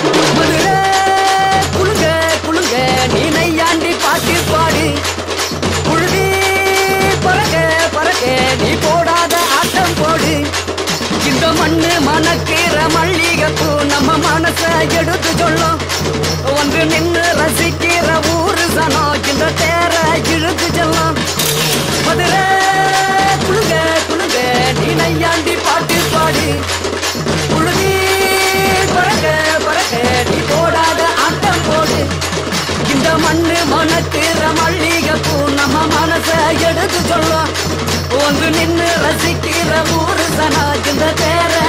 மதுரை குலுங்க குலுங்க நீ நையாண்டி பாட்டு பாடு புழுதி பறக்க பறக்க நீ போடாத ஆட்டம் போடு இந்த மண்ணு மணக்கிற மல்லிகைப்பூ நம்ம மனச எடுத்து சொல்லும் ஒன்று நின்று ரசிக்கிற ஊரு சனம் இந்த தேர இழுத்து செல்லும் மதுரை குழுங்க குழுங்க நீ நையாண்டி பாட்டு பாடு புழுதி பறக்க பறக்க நீ போடாத ஆட்டம் போடு இந்த மண்ணு மணக்கிற மல்லிகைப்பூ நம்ம மனச எடுத்து சொல்லும் ஒன்று நின்று ரசிக்கிற ஊரு சனா இந்த தேர